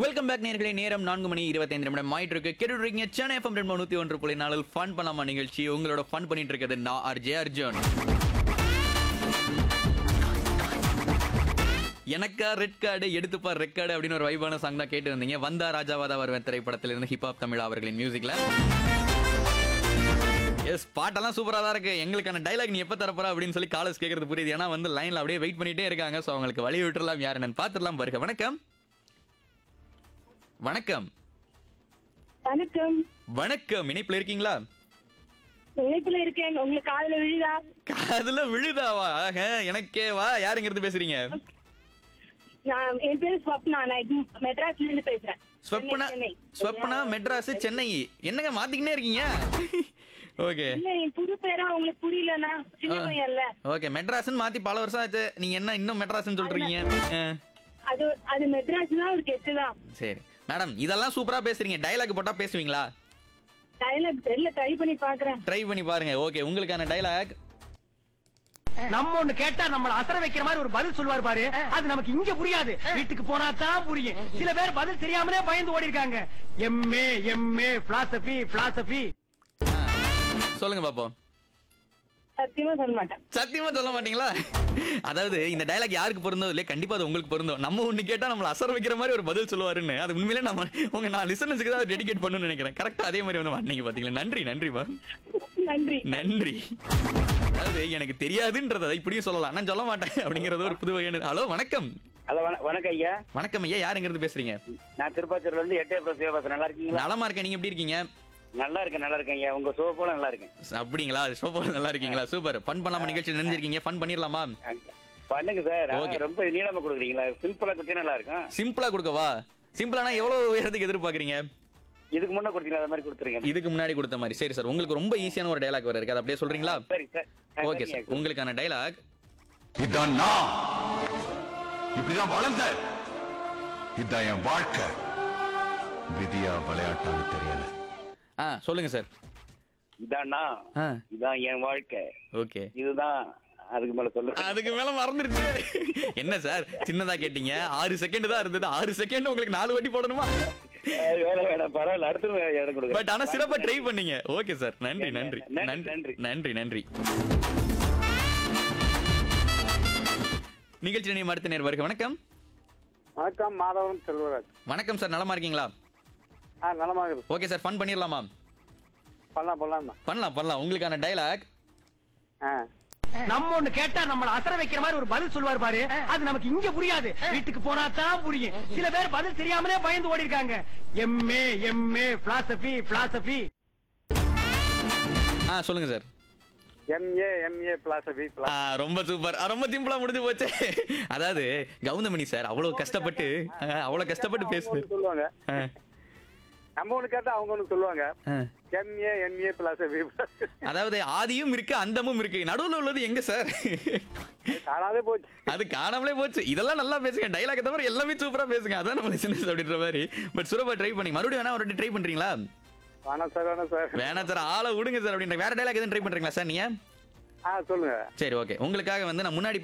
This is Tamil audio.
வெல்கம் பேக் நேர்களே நேரம் நான்கு மணி இருபத்தைந்து நிமிடம் ஆயிட்டு இருக்கு கேட்டுட்டு இருக்கீங்க சென்னை எஃப்எம் ரெண்டு நூத்தி ஒன்று புள்ளி நாளில் ஃபன் பண்ணலாமா நிகழ்ச்சி உங்களோட ஃபன் பண்ணிட்டு இருக்கிறது நான் ஆர்ஜே அர்ஜுன் எனக்கா ரெட் கார்டு எடுத்துப்பா ரெட் கார்டு அப்படின்னு ஒரு வைபான சாங் தான் கேட்டு வந்தீங்க வந்தா ராஜாவாதா வருவேன் திரைப்படத்திலிருந்து ஹிப்ஹாப் தமிழ் அவர்களின் மியூசிக்ல எஸ் பாட்டெல்லாம் சூப்பராக தான் இருக்கு எங்களுக்கான டைலாக் நீ எப்போ தரப்போற அப்படின்னு சொல்லி காலேஜ் கேட்கறது புரியுது ஏன்னா வந்து லைன்ல அப்படியே வெயிட் பண்ணிட்டே இருக்காங்க ஸோ அவங்களுக்கு வழி விட்டுறலாம் யார் என்னன்னு பார்த்துடலாம் பாருங்க வணக்கம் வணக்கம் வணக்கம் வணக்கம் இணைப்புல இருக்கீங்களா இணைப்புல இருக்கேன் உங்களுக்கு காதுல விழுதா காதுல விழுதாவா ஆக, எனக்கே வா யாருங்கிறது பேசுறீங்க நான் என் பேரு ஸ்வப்னா நான் இது மெட்ராஸ்ல இருந்து பேசுறேன் ஸ்வப்னா சென்னை, சென்னை. ஸ்வப்னா மெட்ராஸ் சென்னை என்னங்க மாத்திக்கினே இருக்கீங்க ஓகே இல்ல என் புது பேரா உங்களுக்கு புரியலன்னா சின்ன பையன்ல ஓகே மெட்ராஸ்னு மாத்தி பல வருஷம் ஆச்சு நீங்க என்ன இன்னும் மெட்ராஸ்னு சொல்றீங்க ஆ, அது அது மெட்ராஸ் தான் ஒரு கெட்டு தான் சரி மேடம் இதெல்லாம் சூப்பரா பேசுறீங்க டயலாக் போட்டா பேசுவீங்களா டைலாக் தெரியல ட்ரை பண்ணி பாக்குறேன் ட்ரை பண்ணி பாருங்க ஓகே உங்களுக்கான டயலாக் நம்ம ஒண்ணு கேட்டா நம்மள அசர வைக்கிற மாதிரி ஒரு பதில் சொல்லுவார் பாரு அது நமக்கு இங்க புரியாது வீட்டுக்கு போனா தான் புரியும் சில பேர் பதில் தெரியாமலே பயந்து ஓடி இருக்காங்க எம்ஏ எம்ஏ பிலாசபி பிலாசபி சொல்லுங்க பாப்போம் சத்தியமா சொல்ல மாட்டேன் சத்தியமா சொல்ல மாட்டீங்களா அதாவது இந்த டயலாக் யாருக்கு பொருந்தோ இல்லையா கண்டிப்பா அது உங்களுக்கு பொருந்தும் நம்ம ஒண்ணு கேட்டா நம்மள அசர வைக்கிற மாதிரி ஒரு பதில் சொல்லுவாருன்னு அது உண்மையிலே நம்ம உங்க நான் லிசனர்ஸ்க்கு தான் டெடிகேட் பண்ணணும்னு நினைக்கிறேன் கரெக்டா அதே மாதிரி வந்து நீங்க பாத்தீங்களா நன்றி நன்றிப்பா நன்றி நன்றி அதாவது எனக்கு தெரியாதுன்றதை இப்படியும் சொல்லலாம் நான் சொல்ல மாட்டேன் அப்படிங்கறது ஒரு புது வகையான ஹலோ வணக்கம் ஹலோ வண- வணக்கம் ஐயா வணக்கம் ஐயா யாருங்கிறது பேசுறீங்க நான் திருப்பாச்சூர்ல இருந்து எட்டே பிளஸ் பேசுறேன் நல்லா இருக்கீங்களா நலமா இருக்கேன் நீங்க எப்படி இருக்கீங்க நல்லா இருக்கேன் நல்லா இருக்கேன் ஐயா உங்க ஷோ போல நல்லா இருக்கேன் அப்படிங்களா சோப்பா நல்லா இருக்கீங்களா சூப்பர் ஃபன் பண்ணலாமா நிகழ்ச்சி நினைஞ்சிருக்கீங்க ஃபன் பண்ணிடலாமா பண்ணுங்க சார் Okay. ஆனா, ரொம்ப நீளமா கொடுக்குறீங்களா சிம்பிளா கொடுத்தா நல்லா இருக்கும் சிம்பிளா கொடுக்கவா சிம்பிளானா எவ்வளவு உயரத்துக்கு எதிர்பார்க்கறீங்க இதுக்கு முன்ன கொடுத்தீங்களா அது மாதிரி கொடுத்துருங்க இதுக்கு முன்னாடி கொடுத்த மாதிரி சரி சார் உங்களுக்கு ரொம்ப ஈஸியான ஒரு டயலாக் வர இருக்கு அதை அப்படியே சொல்றீங்களா சரி சார் ஆ, ஓகே சரிங்க. சார் உங்களுக்கான டயலாக் இதான் நான் இப்படிதான் வளர்ந்த இதான் என் வாழ்க்கை விதியா விளையாட்டான்னு தெரியல ஆ சொல்லுங்க சார் இதான்னா ஆ இதான் என் வாழ்க்கை ஓகே இதுதான் அதுக்கு மேல சொல்லு அதுக்கு மேல மறந்துருச்சு என்ன சார் சின்னதா கேட்டீங்க ஆறு செகண்ட் தான் இருந்தது ஆறு செகண்ட் உங்களுக்கு நாலு வாட்டி போடணுமா அது வேணாம் வேணாம் பரவாயில்ல அடுத்து இடம் கொடுங்க பட் ஆனா சிறப்பா ட்ரை பண்ணீங்க ஓகே சார் நன்றி நன்றி நன்றி, நன்றி நன்றி. நன்றி நன்றி நிகழ்ச்சி நினைவு அடுத்த நேர் வருக வணக்கம் வணக்கம் மாதவன் செல்வராஜ் வணக்கம் சார் நலமா இருக்கீங்களா ஆ நலமாக இருக்கு ஓகே சார் ஃபன் பண்ணிடலாமா பண்ணலாம் பண்ணலாம் பண்ணலாம் பண்ணலாம் உங்களுக்கான டயலாக் ஆ நம்ம ஒண்ணு கேட்டா நம்மள அசர வைக்கிற மாதிரி ஒரு பதில் சொல்லுவார் பாரு அது நமக்கு இங்க புரியாது வீட்டுக்கு போனா தான் புரியும் சில பேர் பதில் தெரியாமலே பயந்து ஓடி இருக்காங்க எம்ஏ எம்ஏ பிலாசபி பிலாசபி ஆ சொல்லுங்க சார் எம்ஏ எம்ஏ பிளாசபி ஆ, ரொம்ப சூப்பர் ஆ, ரொம்ப சிம்பிளா முடிஞ்சு போச்சு அதாவது கவுந்தமணி சார் அவ்வளவு கஷ்டப்பட்டு ஆ, அவ்வளவு கஷ்டப்பட்டு பேசுது சொல்லுவாங்க ஆ, நம்ம ஒண்ணு கேட்டா அவங்க ஒண்ணு சொல்லுவாங்க ஆ. எம்ஏ எம்ஏ பிளாசபி அதாவது ஆதியும் இருக்கு அந்தமும் இருக்கு நடுவுல உள்ளது எங்க சார் காணாதே போச்சு அது காணாமலே போச்சு இதெல்லாம் நல்லா பேசுங்க டைலாக் தவிர எல்லாமே சூப்பரா பேசுங்க அதான் நம்ம லிசனர்ஸ் அப்படின்ற மாதிரி பட் சுரபா ட்ரை பண்ணி மறுபடியும் வேணா ஒரு ட்ரை பண்றீங்களா வேணாம் சார் வேணாம் சார் வேணா சார் ஆளை விடுங்க சார் அப்படின்ற வேற டைலாக் எதுவும் ட்ரை பண்றீங்களா சார் நீங்க ஆ சொல்லுங்க சரி ஓகே உங்களுக்காக வந்து நான் முன்னாடி